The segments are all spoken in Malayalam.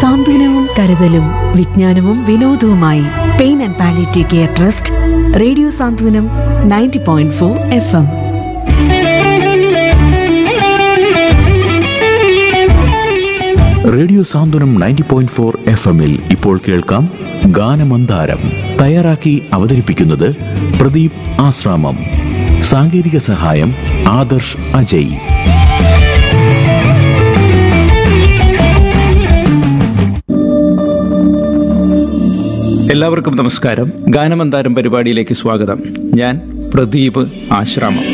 സാന്ത്വനവും കരുതലും വിജ്ഞാനവും വിനോദവുമായി pain and palliative care trust radio Santhwanam ninety point four F M radio Santhwanam ninety point four F എമ്മിൽ ഇപ്പോൾ കേൾക്കാം ഗാനമന്ദാരം തയ്യാറാക്കി അവതരിപ്പിക്കുന്നത് പ്രദീപ് ആശ്രാമം സാങ്കേതിക സഹായം ആദർശ് അജയ് എല്ലാവർക്കും നമസ്കാരം ഗാനമന്താരം പരിപാടിയിലേക്ക് സ്വാഗതം ഞാൻ പ്രദീപ് ആശ്രാമം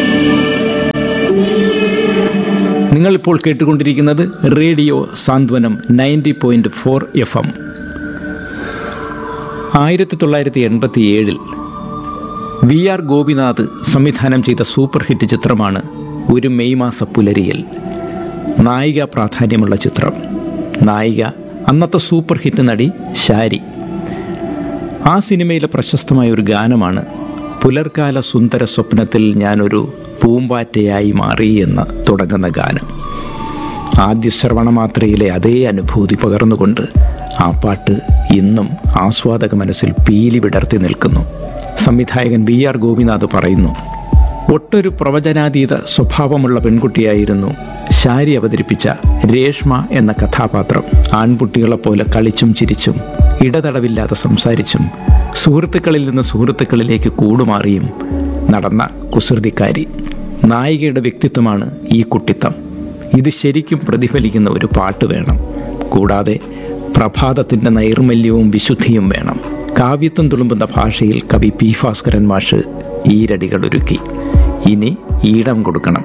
നിങ്ങൾ ഇപ്പോൾ കേട്ടുകൊണ്ടിരിക്കുന്നത് radio Santhwanam ninety point four F M ആയിരത്തി തൊള്ളായിരത്തി എൺപത്തി ഏഴിൽ വി ആർ ഗോപിനാഥ് സംവിധാനം ചെയ്ത സൂപ്പർ ഹിറ്റ് ചിത്രമാണ് ഒരു മെയ് മാസ പുലരിയിൽ നായിക പ്രാധാന്യമുള്ള ചിത്രം നായിക അന്നത്തെ സൂപ്പർ ഹിറ്റ് നടി ശാരി ആ സിനിമയിലെ പ്രശസ്തമായ ഒരു ഗാനമാണ് പുലർക്കാല സുന്ദര സ്വപ്നത്തിൽ ഞാനൊരു പൂമ്പാറ്റയായി മാറി എന്ന് തുടങ്ങുന്ന ഗാനം ആദ്യ ശ്രവണമാത്രയിലെ അതേ അനുഭൂതി പകർന്നുകൊണ്ട് ആ പാട്ട് ഇന്നും ആസ്വാദക മനസ്സിൽ പീലി വിടർത്തി നിൽക്കുന്നു സംവിധായകൻ ബി ആർ ഗോപിനാഥ് പറയുന്നു ഒട്ടൊരു പ്രവചനാതീത സ്വഭാവമുള്ള പെൺകുട്ടിയായിരുന്നു ശാരി അവതരിപ്പിച്ച രേഷ്മ എന്ന കഥാപാത്രം ആൺകുട്ടികളെപ്പോലെ കളിച്ചും ചിരിച്ചും ഇടതടവില്ലാതെ സംസാരിച്ചും സുഹൃത്തുക്കളിൽ നിന്ന് സുഹൃത്തുക്കളിലേക്ക് കൂടുമാറിയും നടന്ന കുസൃതിക്കാരി നായികയുടെ വ്യക്തിത്വമാണ് ഈ കുട്ടിത്തം ഇത് ശരിക്കും പ്രതിഫലിക്കുന്ന ഒരു പാട്ട് വേണം കൂടാതെ പ്രഭാതത്തിൻ്റെ നൈർമല്യവും വിശുദ്ധിയും വേണം കാവ്യത്വം തുളുമ്പുന്ന ഭാഷയിൽ കവി പി ഭാസ്കരൻ മാഷ് ഈരടികൾ ഒരുക്കി ഇനി ഈടം കൊടുക്കണം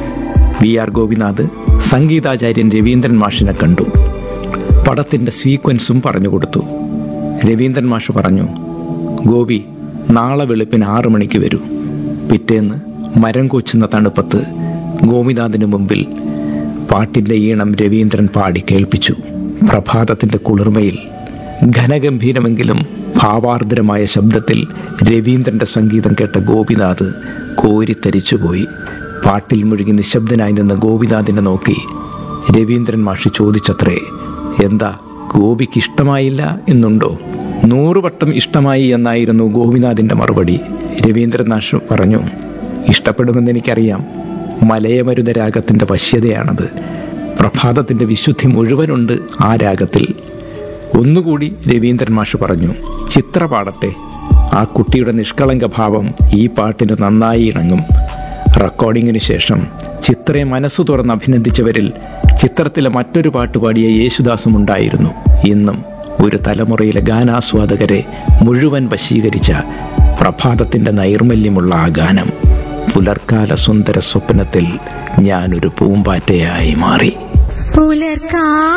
വി ആർ ഗോപിനാഥ് സംഗീതാചാര്യൻ രവീന്ദ്രൻ മാഷിനെ കണ്ടു പടത്തിൻ്റെ സീക്വൻസും പറഞ്ഞു കൊടുത്തു രവീന്ദ്രൻ മാഷ് പറഞ്ഞു ഗോപി നാളെ വെളുപ്പിന് ആറു മണിക്ക് വരൂ പിറ്റേന്ന് മരം കൊച്ചുന്ന തണുപ്പത്ത് ഗോപിനാഥിന് മുമ്പിൽ പാട്ടിൻ്റെ ഈണം രവീന്ദ്രൻ പാടി കേൾപ്പിച്ചു പ്രഭാതത്തിൻ്റെ കുളിർമയിൽ ഘനഗംഭീരമെങ്കിലും ഭാവാർദ്രമായ ശബ്ദത്തിൽ രവീന്ദ്രൻ്റെ സംഗീതം കേട്ട ഗോപിനാഥ് കോരിത്തരിച്ചുപോയി പാട്ടിൽ മുഴുകി നിശബ്ദനായി നിന്ന ഗോപിനാഥിനെ നോക്കി രവീന്ദ്രൻ മാഷി ചോദിച്ചത്രേ എന്താ ഗോപിക്ക് ഇഷ്ടമായില്ല എന്നുണ്ടോ നൂറുവട്ടം ഇഷ്ടമായി എന്നായിരുന്നു ഗോപിനാഥിൻ്റെ മറുപടി രവീന്ദ്രൻ മാഷ് പറഞ്ഞു ഇഷ്ടപ്പെടുമെന്ന് എനിക്കറിയാം മലയമരുത രാഗത്തിൻ്റെ വശ്യതയാണത് പ്രഭാതത്തിൻ്റെ വിശുദ്ധി മുഴുവനുണ്ട് ആ രാഗത്തിൽ ഒന്നുകൂടി രവീന്ദ്രൻ മാഷ് പറഞ്ഞു ചിത്ര പാടട്ടെ ആ കുട്ടിയുടെ നിഷ്കളങ്ക ഭാവം ഈ പാട്ടിന് നന്നായി ഇണങ്ങും റെക്കോർഡിങ്ങിന് ശേഷം ചിത്രയെ മനസ്സു തുറന്ന് അഭിനന്ദിച്ചവരിൽ ചിത്രത്തിലെ മറ്റൊരു പാട്ട് പാടിയ യേശുദാസും ഉണ്ടായിരുന്നു ഇന്നും ഒരു തലമുറയിലെ ഗാനാസ്വാദകരെ മുഴുവൻ വശീകരിച്ച പ്രഭാതത്തിൻ്റെ നൈർമല്യമുള്ള ആ ഗാനം പുലർക്കാല സുന്ദര സ്വപ്നത്തിൽ ഞാനൊരു പൂമ്പാറ്റയായി മാറി പുലർക്കാല